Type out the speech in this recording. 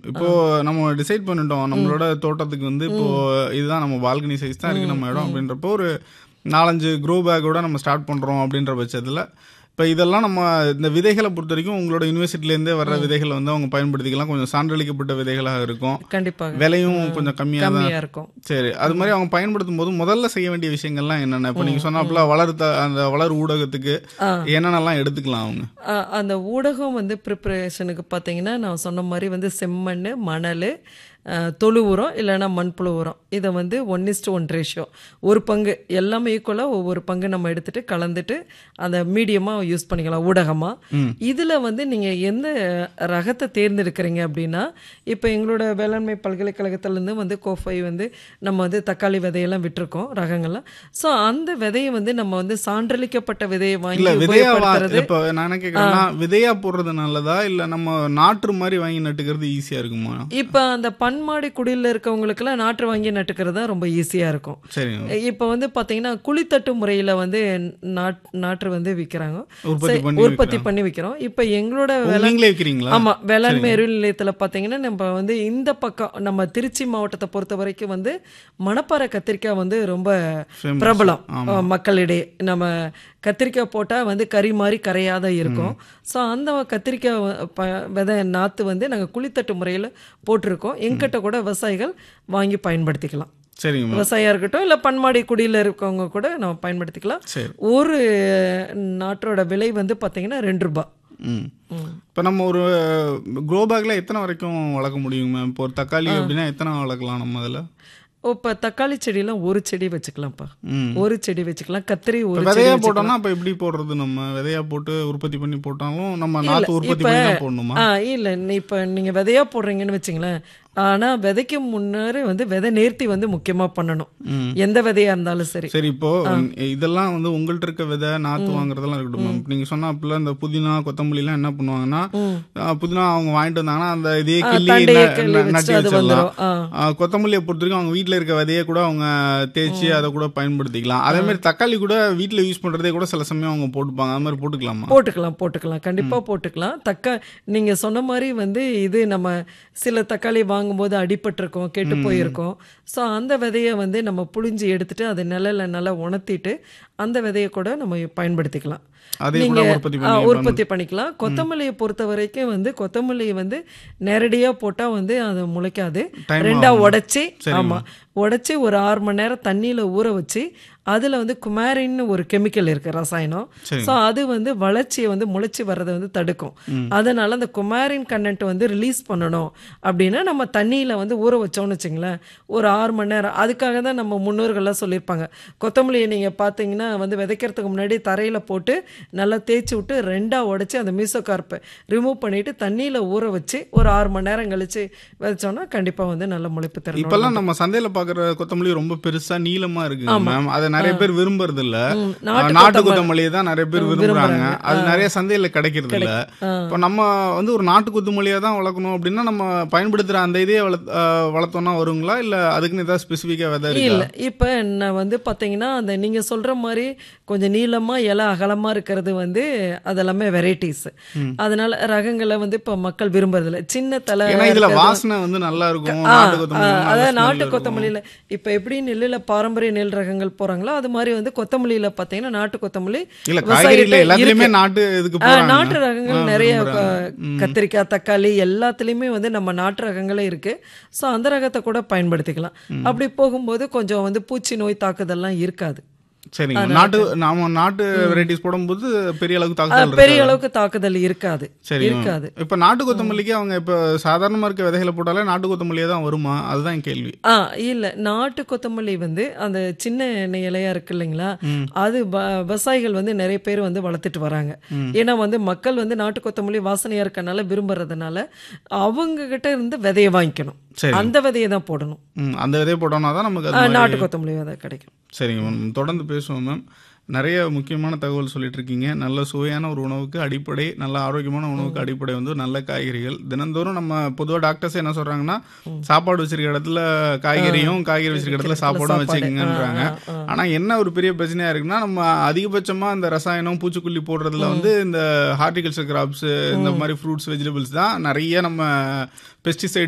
இப்போ நம்ம டிசைட் பண்ணிட்டோம் நம்மளோட தோட்டத்துக்கு வந்து இப்போ இதுதான் நம்ம பால்கனி சைஸ் தான் இருக்கு நம்ம இடம் அப்படின்றப்போ ஒரு நாலஞ்சு க்ரோ பேக்கோட நம்ம ஸ்டார்ட் பண்றோம் அப்படின்ற பட்சத்துல இப்போ இதெல்லாம் நம்ம இந்த விதைகளை பொறுத்த வரைக்கும் உங்களோட யூனிவர்சிட்டிலேருந்தே வர்ற விதைகளை வந்து அவங்க பயன்படுத்திக்கலாம் கொஞ்சம் சான்றளிக்கப்பட்ட விதைகளாக இருக்கும் கண்டிப்பாக விலையும் கொஞ்சம் கம்மியாக தான் கம்மியா இருக்கும் சரி அது மாதிரி அவங்க பயன்படுத்தும் போது முதல்ல செய்ய வேண்டிய விஷயங்கள்லாம் என்னென்ன இப்போ நீங்க சொன்னாப்புல வளர்த்த அந்த வளர் ஊடகத்துக்கு என்னென்னலாம் எடுத்துக்கலாம் அவங்க ஆ, அந்த ஊடகம் வந்து ப்ரிப்பரேஷனுக்கு பார்த்தீங்கன்னா நான் சொன்ன மாதிரி வந்து செம்மண் மணல் ஆ, தொழு உரம் இல்லைன்னா மண்புழு உரம் இதை வந்து ஒன் இஸ்டு ஒன் ரேஷியோ ஒரு பங்கு எல்லாமே ஈக்குவலாக ஒவ்வொரு பங்கு நம்ம எடுத்துட்டு கலந்துட்டு அந்த மீடியமாக யூஸ் பண்ணிக்கலாம் ஊடகமாக இதில் வந்து நீங்கள் எந்த ரகத்தை தேர்ந்தெடுக்கிறீங்க அப்படின்னா இப்போ எங்களோட வேளாண்மை பல்கலைக்கழகத்திலேருந்து வந்து கோஃபை வந்து நம்ம வந்து தக்காளி விதையெல்லாம் விட்டுருக்கோம் ரகங்கள்லாம் ஸோ அந்த விதையை வந்து நம்ம வந்து சான்றளிக்கப்பட்ட விதையை வாங்கி இல்ல விதையா வா- உபயோகப்படுத்துறது இப்ப நான் என்ன கேக்குறேன்னா விதையா போடுறது நல்லதா இல்ல நம்ம நாற்று மாதிரி வாங்கி நட்டுக்கிறது ஈஸியா இருக்குமா இப்போ அந்த பன்மாடி குடியில் இருக்கவங்களுக்குலாம் நாற்று வாங்கி நட்டுக்கிறது தான் ரொம்ப ஈஸியாக இருக்கும் சரிங்க இப்போ வந்து பார்த்தீங்கன்னா குழித்தட்டு முறையில் வந்து நாட் நாற்று வந்து விற்கிறாங்க உற்பத்தி சரி, பண்ணி உற்பத்தி பண்ணி விற்கிறோம் இப்போ எங்களோட ஓ, வேளாண் நீங்களே விற்கிறீங்களா ஆமா வேளாண்மை அறிவியல் நிலையத்தில் பார்த்தீங்கன்னா நம்ம வந்து இந்த பக்கம் நம்ம திருச்சி மாவட்டத்தை பொறுத்த வரைக்கும் வந்து மணப்பாறை கத்திரிக்காய் வந்து ரொம்ப Famous. பிரபலம் ஆமா. அஹ், மக்களிடையே நம்ம கத்திரிக்காய் போட்டால் வந்து கறி மாதிரி கரையாத இருக்கும் ஸோ அந்த கத்திரிக்காய் வ- ப- விதை நாற்று வந்து நாங்கள் குழித்தட்டு முறையில் போட்டிருக்கோம் எங்கிட்ட கூட விவசாயிகள் வாங்கி பயன்படுத்திக்கலாம் சரிங்க மேம் விவசாயியா இருக்கட்டும் இல்லை பன்மாடி குடியில் இருக்கவங்க கூட நம்ம பயன்படுத்திக்கலாம் சரி ஒரு நாட்டோட விலை வந்து பார்த்தீங்கன்னா ரெண்டு ரூபாய் ம் இப்போ நம்ம ஒரு க்ரோ பேக்ல எத்தனை வரைக்கும் வளர்க்க முடியும் மேம் இப்போ ஒரு தக்காளி அப்படின்னா எத்தனை வளர்க்கலாம் நம்ம அதில் இப்போ தக்காளி செடியெல்லாம் ஒரு செடி வச்சுக்கலாம்ப்பா ம் ஒரு செடி வச்சுக்கலாம் கத்திரி ஒரு இப்ப செடி விதையா வச்சுக்கலாம். போட்டோம்னா அப்ப எப்படி போடுறது நம்ம விதையா போட்டு உற்பத்தி பண்ணி போட்டாலும் நம்ம நாத்து உற்பத்தி இப்ப- பண்ணி தான் போடணுமா ஆ இல்லை இப்போ நீங்கள் விதையா போடுறீங்கன்னு வச்சுங்களேன் ஆனால் விதைக்கு முன்னாடி வந்து விதை நேர்த்தி வந்து முக்கியமாக பண்ணணும் ம். எந்த விதையா இருந்தாலும் சரி சரி இப்போ இதெல்லாம் வந்து உங்கள்ட்ட இருக்க விதை நாத்து வாங்குறதெல்லாம் இருக்கட்டும் மேம் நீங்க சொன்னாப்புல இந்த புதினா கொத்தமல்லி எல்லாம் என்ன பண்ணுவாங்கன்னா ஆ, புதினா அவங்க வாங்கிட்டு வந்தாங்கன்னா அந்த இதையே கிள்ளி தண்டையை ந- கிள்ளி ந- வச்சுட்டு நட்டி அது வச்சிடலாம் வந்துரும். ஆ. ஆ, கொத்தமல்லியை பொறுத்த வரைக்கும் அவங்க வீட்ல இருக்க விதையை கூட அவங்க தேய்ச்சி அதை கூட பயன்படுத்திக்கலாம் அதே மாதிரி தக்காளி கூட வீட்ல யூஸ் பண்றதே கூட சில சமயம் அவங்க போட்டுப்பாங்க அது மாதிரி போட்டுக்கலாமா போட்டுக்கலாம் போட்டுக்கலாம் கண்டிப்பாக போட்டுக்கலாம் தக்கா நீங்கள் சொன்ன மாதிரி வந்து இது நம்ம சில தக்காளி வாங்கும்போது அடிபட்டிருக்கோம் கெட்டு போயிருக்கோம் ஸோ அந்த விதையை வந்து நம்ம புழிஞ்சு எடுத்துட்டு அதை நிழல்ல நல்லா உணர்த்திட்டு அந்த விதையை கூட நம்ம பயன்படுத்திக்கலாம் அதே கூட நீங்க உற்பத்தி ஆ, பண்ணி உற்பத்தி பண்ணிக்கலாம் கொத்தமல்லியை பொறுத்த வரைக்கும் வந்து கொத்தமல்லியை வந்து நேரடியாக போட்டால் வந்து அது முளைக்காது Time ரெண்டா ஆகும். உடைச்சி சரிம்மா. ஆமாம் உடைச்சி ஒரு ஆறு மணி நேரம் தண்ணியில் ஊற வச்சு அதில் வந்து குமாரின்னு ஒரு கெமிக்கல் இருக்குது ரசாயனம் சரி. ஸோ அது வந்து வளர்ச்சியை வந்து முளைச்சி வர்றதை வந்து தடுக்கும் அதனால அந்த குமாரின் கண்டென்ட் வந்து ரிலீஸ் பண்ணணும் அப்படின்னா நம்ம தண்ணியில் வந்து ஊற வச்சோம்னு வச்சுங்களேன் ஒரு ஆறு மணி நேரம் அதுக்காக தான் நம்ம முன்னோர்கள்லாம் சொல்லியிருப்பாங்க கொத்தமல்லியை நீங்கள் பார்த்தீங்கன்னா வந்து விதைக்கிறதுக்கு முன்னாடி தரையில் போட்டு நல்லா தேய்ச்சி விட்டு ரெண்டாக உடைச்சி அந்த மீசோகார்ப்பை ரிமூவ் பண்ணிட்டு தண்ணியில் ஊற வச்சு ஒரு ஆறு மணி நேரம் கழிச்சு விதைச்சோம்னா கண்டிப்பாக வந்து நல்ல முளைப்பு தரும் இப்பெல்லாம் நம்ம சந்தையில பாக்குற கொத்தமல்லி ரொம்ப பெருசா நீளமா இருக்கு மேம் அதை நிறைய பேர் விரும்புறது இல்ல ம், ஆ, நாட்டு நாட்டு கொத்தமல்லி. கொத்தமல்லியை தான் நிறைய பேர் விரும்புறாங்க அது நிறைய சந்தையில கிடைக்கிறது இல்ல இப்போ நம்ம வந்து ஒரு நாட்டு கொத்தமல்லியை தான் வளர்க்கணும் அப்படின்னா நம்ம பயன்படுத்துற அந்த இதே வளர்த்- ஆ, வளர்த்தோம்னா வருங்களா இல்ல அதுக்குன்னு ஏதாவது ஸ்பெசிஃபிக்கா விதை இருக்கா இல்லை இப்போ நான் வந்து பார்த்தீங்கன்னா அந்த நீங்கள் சொல்கிற மாதிரி கொஞ்சம் நீளமாக இலை அகலமாக இருக்கிறது வந்து அதெல்லாமே வெரைட்டிஸ் அதனால ரகங்களை வந்து இப்போ மக்கள் விரும்புறதில்ல சின்ன தலை ஏன்னா இதுல இருக்கிறது- வாசனை வந்து நல்லா இருக்கும் ஆ, நாட்டு ஆ, கொத்தமல்லி நல்ல அதாவது smell நாட்டு இருக்கும். கொத்தமல்லியில் இப்போ எப்படி நெல்லில் பாரம்பரிய நெல் ரகங்கள் போகிறாங்களோ அது மாதிரி வந்து கொத்தமல்லியில் பார்த்தீங்கன்னா நாட்டு கொத்தமல்லி இல்ல விவசாயிகிட்ட காய்கறில எல்லாத்துலயுமே இருக்கு. நாட்டு இதுக்கு ஆ, போறாங்க நாட்டு ரகங்கள் ஆ, நிறைய விரும்புறாங்க. க- கத்திரிக்காய் தக்காளி எல்லாத்துலேயுமே வந்து நம்ம நாட்டு ரகங்களே இருக்கு ஸோ அந்த ரகத்தை கூட பயன்படுத்திக்கலாம் அப்படி போகும்போது கொஞ்சம் வந்து பூச்சி நோய் தாக்குதல்லாம் இருக்காது சரிங்க நாட்டு நாம நாட்டு வெரைட்டிஸ் போடும்போது பெரிய அளவுக்கு அது தாக்குதல் பெரிய இருக்காது. அளவுக்கு தாக்குதல் இருக்காது சரி இருக்காது இப்ப நாட்டு கொத்தமல்லிக்கு அவங்க இப்ப சாதாரணமா இருக்க விதைகளை போட்டாலே நாட்டு கொத்தமல்லியே தான் வருமா அதுதான் என் கேள்வி ஆ இல்ல நாட்டு கொத்தமல்லி வந்து அந்த சின்ன எண்ணெய் இலையா இருக்கு இல்லைங்களா அது வ- விவசாயிகள் வந்து நிறைய பேர் வந்து வளர்த்துட்டு வராங்க ஏன்னா வந்து மக்கள் வந்து நாட்டு கொத்தமல்லி வாசனையா இருக்கனால விரும்புறதுனால அவங்க கிட்ட இருந்து விதையை வாங்கிக்கணும் சரி. அந்த விதையை தான் போடணும் ம், அந்த விதையை போட்டோம்னா தான் நமக்கு ஆ, அது மாதிரி- நாட்டு கொத்தமல்லி விதை கிடைக்கும் சரிங்க மேம் தொடர்ந்து பேசுவோம் மேம் நிறைய முக்கியமான தகவல் சொல்லிட்டு இருக்கீங்க நல்ல சுவையான ஒரு உணவுக்கு அடிப்படை நல்ல ஆரோக்கியமான உணவுக்கு அடிப்படை வந்து நல்ல காய்கறிகள் தினந்தோறும் நம்ம பொதுவாக டாக்டர்ஸ் என்ன சொல்றாங்கன்னா சாப்பாடு வச்சிருக்க இடத்துல காய்கறியும் காய்கறி வச்சிருக்க இடத்துல சாப்பாடும் சாப்பாடு. வச்சுக்கங்கன்றாங்க ஆ, ஆ, ஆனா என்ன ஒரு பெரிய பிரச்சனையா இருக்குன்னா நம்ம அதிகபட்சமா இந்த ரசாயனம் பூச்சிக்கொல்லி போடுறதுல வந்து இந்த ஹார்டிகல்ச்சர் கிராப்ஸ் இந்த மாதிரி ஃப்ரூட்ஸ் வெஜிடபிள்ஸ் தான் நிறைய நம்ம பெஸ்டிசைட்